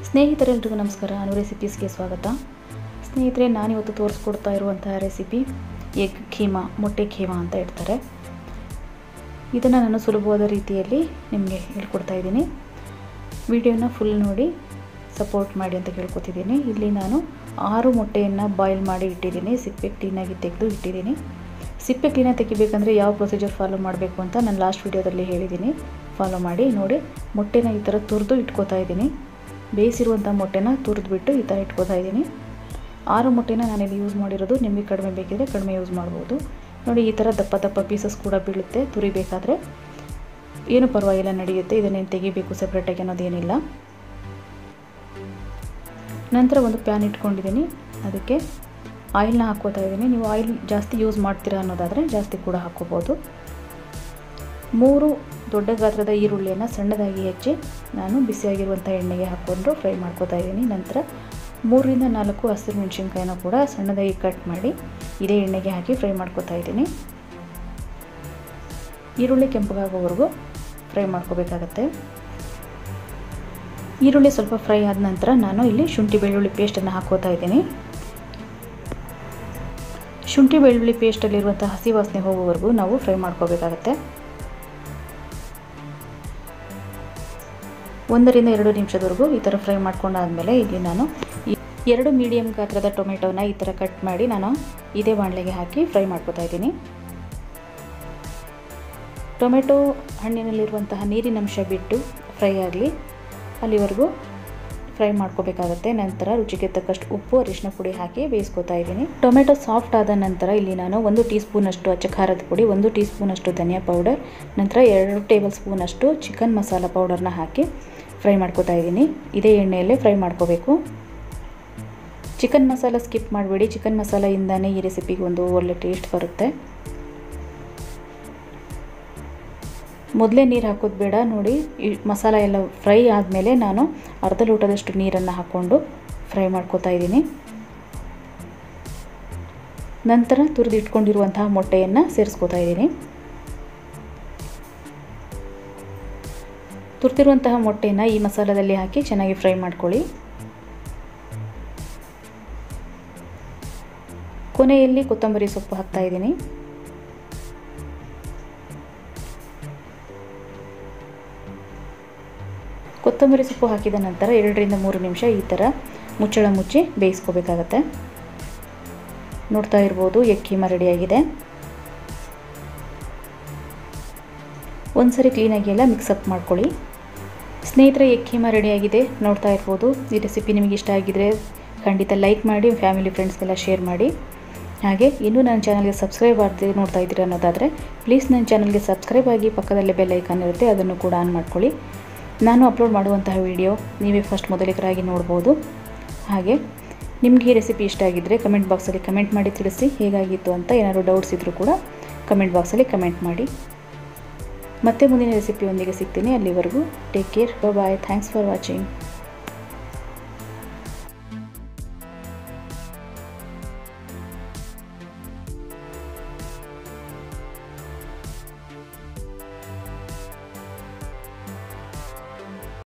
ಸ್ನೇಹಿತರೆಲ್ರಿಗೂ ನಮಸ್ಕಾರ ಅನು ರೆಸಿಪೀಸ್ಗೆ ಸ್ವಾಗತ ಸ್ನೇಹಿತರೆ ನಾನಿವತ್ತು ತೋರಿಸ್ಕೊಡ್ತಾ ಇರುವಂತಹ ರೆಸಿಪಿ ಎಗ್ ಖೀಮಾ ಮೊಟ್ಟೆ ಖೀಮಾ ಅಂತ ಇಡ್ತಾರೆ ಇದನ್ನು ನಾನು ಸುಲಭವಾದ ರೀತಿಯಲ್ಲಿ ನಿಮಗೆ ಹೇಳ್ಕೊಡ್ತಾ ಇದ್ದೀನಿ ವಿಡಿಯೋನ ಫುಲ್ ನೋಡಿ ಸಪೋರ್ಟ್ ಮಾಡಿ ಅಂತ ಕೇಳ್ಕೊತಿದ್ದೀನಿ ಇಲ್ಲಿ ನಾನು ಆರು ಮೊಟ್ಟೆಯನ್ನು ಬಾಯ್ಲ್ ಮಾಡಿ ಇಟ್ಟಿದ್ದೀನಿ ಸಿಪ್ಪೆ ಕ್ಲೀನಾಗಿ ತೆಗೆದು ಇಟ್ಟಿದ್ದೀನಿ ಸಿಪ್ಪೆ ಕ್ಲೀನಾಗಿ ತೆಗಿಬೇಕಂದ್ರೆ ಯಾವ ಪ್ರೊಸೀಜರ್ ಫಾಲೋ ಮಾಡಬೇಕು ಅಂತ ನಾನು ಲಾಸ್ಟ್ ವಿಡಿಯೋದಲ್ಲಿ ಹೇಳಿದ್ದೀನಿ ಫಾಲೋ ಮಾಡಿ ನೋಡಿ ಮೊಟ್ಟೆನ ಈ ಥರ ತುರಿದು ಇಟ್ಕೋತಾ ಇದ್ದೀನಿ ಬೇಯಿಸಿರುವಂಥ ಮೊಟ್ಟೆನ ತುರಿದ್ಬಿಟ್ಟು ಈ ಥರ ಇಟ್ಕೋತಾ ಇದ್ದೀನಿ ಆರು ಮೊಟ್ಟೆನ ನಾನಿಲ್ಲಿ ಯೂಸ್ ಮಾಡಿರೋದು ನಿಮಗೆ ಕಡಿಮೆ ಬೇಕಿದ್ರೆ ಕಡಿಮೆ ಯೂಸ್ ಮಾಡ್ಬೋದು ನೋಡಿ ಈ ಥರ ದಪ್ಪ ದಪ್ಪ ಪೀಸಸ್ ಕೂಡ ಬೀಳುತ್ತೆ ತುರಿಬೇಕಾದ್ರೆ ಏನು ಪರವಾಗಿಲ್ಲ ನಡೆಯುತ್ತೆ ಇದನ್ನೇನು ತೆಗಿಬೇಕು ಸಪ್ರೇಟಾಗಿ ಅನ್ನೋದೇನಿಲ್ಲ ನಂತರ ಒಂದು ಪ್ಯಾನ್ ಇಟ್ಕೊಂಡಿದ್ದೀನಿ ಅದಕ್ಕೆ ಆಯಿಲ್ನ ಹಾಕ್ಕೋತಾ ಇದ್ದೀನಿ ನೀವು ಆಯಿಲ್ ಜಾಸ್ತಿ ಯೂಸ್ ಮಾಡ್ತೀರಾ ಅನ್ನೋದಾದರೆ ಜಾಸ್ತಿ ಕೂಡ ಹಾಕ್ಕೋಬೋದು ಮೂರು ದೊಡ್ಡ ಗಾತ್ರದ ಈರುಳ್ಳಿಯನ್ನು ಸಣ್ಣದಾಗಿ ಹೆಚ್ಚಿ ನಾನು ಬಿಸಿಯಾಗಿರುವಂಥ ಎಣ್ಣೆಗೆ ಹಾಕ್ಕೊಂಡು ಫ್ರೈ ಮಾಡ್ಕೋತಾ ಇದ್ದೀನಿ ನಂತರ ಮೂರರಿಂದ ನಾಲ್ಕು ಹಸಿರು ಮೆಣಸಿನ್ಕಾಯಿನ ಕೂಡ ಸಣ್ಣದಾಗಿ ಕಟ್ ಮಾಡಿ ಇದೇ ಎಣ್ಣೆಗೆ ಹಾಕಿ ಫ್ರೈ ಮಾಡ್ಕೋತಾ ಇದ್ದೀನಿ ಈರುಳ್ಳಿ ಕೆಂಪಗಾಗೋವರೆಗೂ ಫ್ರೈ ಮಾಡ್ಕೋಬೇಕಾಗತ್ತೆ ಈರುಳ್ಳಿ ಸ್ವಲ್ಪ ಫ್ರೈ ಆದ ನಂತರ ನಾನು ಇಲ್ಲಿ ಶುಂಠಿ ಬೆಳ್ಳುಳ್ಳಿ ಪೇಸ್ಟನ್ನು ಹಾಕೋತಾ ಇದ್ದೀನಿ ಶುಂಠಿ ಬೆಳ್ಳುಳ್ಳಿ ಪೇಸ್ಟಲ್ಲಿರುವಂಥ ಹಸಿ ವಾಸನೆ ಹೋಗೋವರೆಗೂ ನಾವು ಫ್ರೈ ಮಾಡ್ಕೋಬೇಕಾಗತ್ತೆ ಒಂದರಿಂದ ಎರಡು ನಿಮಿಷದವರೆಗೂ ಈ ಥರ ಫ್ರೈ ಮಾಡ್ಕೊಂಡಾದಮೇಲೆ ಇಲ್ಲಿ ನಾನು ಎರಡು ಮೀಡಿಯಮ್ ಗಾತ್ರದ ಟೊಮೆಟೊನ ಈ ಥರ ಕಟ್ ಮಾಡಿ ನಾನು ಇದೇ ಬಾಣಲೆಗೆ ಹಾಕಿ ಫ್ರೈ ಮಾಡ್ಕೋತಾ ಇದ್ದೀನಿ ಟೊಮೆಟೊ ಹಣ್ಣಿನಲ್ಲಿರುವಂತಹ ನೀರಿನಂಶ ಬಿಟ್ಟು ಫ್ರೈ ಆಗಲಿ ಅಲ್ಲಿವರೆಗೂ ಫ್ರೈ ಮಾಡ್ಕೋಬೇಕಾಗತ್ತೆ ನಂತರ ರುಚಿಗೆ ತಕ್ಕಷ್ಟು ಉಪ್ಪು ಅರಿಶಿನ ಪುಡಿ ಹಾಕಿ ಬೇಯಿಸ್ಕೊತಾ ಇದ್ದೀನಿ ಟೊಮೆಟೊ ಸಾಫ್ಟ್ ಆದ ನಂತರ ಇಲ್ಲಿ ನಾನು ಒಂದು ಟೀ ಸ್ಪೂನಷ್ಟು ಅಚ್ಚ ಖಾರದ ಪುಡಿ ಒಂದು ಟೀ ಸ್ಪೂನಷ್ಟು ಧನಿಯಾ ಪೌಡರ್ ನಂತರ ಎರಡು ಟೇಬಲ್ ಸ್ಪೂನಷ್ಟು ಚಿಕನ್ ಮಸಾಲ ಪೌಡರ್ನ ಹಾಕಿ ಫ್ರೈ ಮಾಡ್ಕೋತಾ ಇದ್ದೀನಿ ಇದೇ ಎಣ್ಣೆಯಲ್ಲೇ ಫ್ರೈ ಮಾಡ್ಕೋಬೇಕು ಚಿಕನ್ ಮಸಾಲ ಸ್ಕಿಪ್ ಮಾಡಬೇಡಿ ಚಿಕನ್ ಮಸಾಲೆಯಿಂದನೇ ಈ ರೆಸಿಪಿಗೆ ಒಂದು ಒಳ್ಳೆ ಟೇಸ್ಟ್ ಬರುತ್ತೆ ಮೊದಲೇ ನೀರು ಹಾಕೋದು ಬೇಡ ನೋಡಿ ಈ ಮಸಾಲ ಎಲ್ಲ ಫ್ರೈ ಆದಮೇಲೆ ನಾನು ಅರ್ಧ ಲೋಟದಷ್ಟು ನೀರನ್ನು ಹಾಕ್ಕೊಂಡು ಫ್ರೈ ಮಾಡ್ಕೋತಾ ಇದ್ದೀನಿ ನಂತರ ತುರಿದು ಇಟ್ಕೊಂಡಿರುವಂತಹ ಮೊಟ್ಟೆಯನ್ನು ಸೇರಿಸ್ಕೋತಾ ಇದ್ದೀನಿ ತುರಿದಿರುವಂತಹ ಮೊಟ್ಟೆಯನ್ನು ಈ ಮಸಾಲದಲ್ಲಿ ಹಾಕಿ ಚೆನ್ನಾಗಿ ಫ್ರೈ ಮಾಡ್ಕೊಳ್ಳಿ ಕೊನೆಯಲ್ಲಿ ಕೊತ್ತಂಬರಿ ಸೊಪ್ಪು ಹಾಕ್ತಾ ಇದ್ದೀನಿ ಕೊತ್ತಂಬರಿ ಸೊಪ್ಪು ಹಾಕಿದ ನಂತರ ಎರಡರಿಂದ ಮೂರು ನಿಮಿಷ ಈ ಥರ ಮುಚ್ಚಳ ಮುಚ್ಚಿ ಬೇಯಿಸ್ಕೋಬೇಕಾಗತ್ತೆ ನೋಡ್ತಾ ಇರ್ಬೋದು ಎಗ್ ಕೀಮಾ ರೆಡಿಯಾಗಿದೆ ಒಂದ್ಸರಿ ಕ್ಲೀನಾಗಿ ಎಲ್ಲ ಮಿಕ್ಸಪ್ ಮಾಡ್ಕೊಳ್ಳಿ ಸ್ನೇಹಿತರೆ ಎಗ್ ಕೀಮಾ ರೆಡಿಯಾಗಿದೆ ನೋಡ್ತಾ ಇರ್ಬೋದು ಈ ರೆಸಿಪಿ ನಿಮಗೆ ಇಷ್ಟ ಆಗಿದ್ರೆ ಖಂಡಿತ ಲೈಕ್ ಮಾಡಿ ಫ್ಯಾಮಿಲಿ ಫ್ರೆಂಡ್ಸ್ಗೆಲ್ಲ ಶೇರ್ ಮಾಡಿ ಹಾಗೆ ಇನ್ನೂ ನನ್ನ ಚಾನಲ್ಗೆ ಸಬ್ಸ್ಕ್ರೈಬ್ ಆಗದೆ ನೋಡ್ತಾ ಇದ್ದೀರಾ ಅನ್ನೋದಾದರೆ ಪ್ಲೀಸ್ ನನ್ನ ಚಾನಲ್ಗೆ ಸಬ್ಸ್ಕ್ರೈಬ್ ಆಗಿ ಪಕ್ಕದಲ್ಲೇ ಬೆಲ್ ಐಕಾನ್ ಇರುತ್ತೆ ಅದನ್ನು ಕೂಡ ಆನ್ ಮಾಡ್ಕೊಳ್ಳಿ ನಾನು ಅಪ್ಲೋಡ್ ಮಾಡುವಂತಹ ವಿಡಿಯೋ ನೀವೇ ಫಸ್ಟ್ ಮೊದಲಿಗರಾಗಿ ನೋಡ್ಬೋದು ಹಾಗೆ ನಿಮಗೆ ಈ ರೆಸಿಪಿ ಇಷ್ಟ ಆಗಿದ್ದರೆ ಕಮೆಂಟ್ ಬಾಕ್ಸಲ್ಲಿ ಕಮೆಂಟ್ ಮಾಡಿ ತಿಳಿಸಿ ಹೇಗಾಗಿತ್ತು ಅಂತ ಏನಾದರೂ ಡೌಟ್ಸ್ ಇದ್ದರೂ ಕೂಡ ಕಮೆಂಟ್ ಬಾಕ್ಸಲ್ಲಿ ಕಮೆಂಟ್ ಮಾಡಿ ಮತ್ತೆ ಮುಂದಿನ ರೆಸಿಪಿಯೊಂದಿಗೆ ಸಿಗ್ತೀನಿ ಅಲ್ಲಿವರೆಗೂ take care bye thanks for watching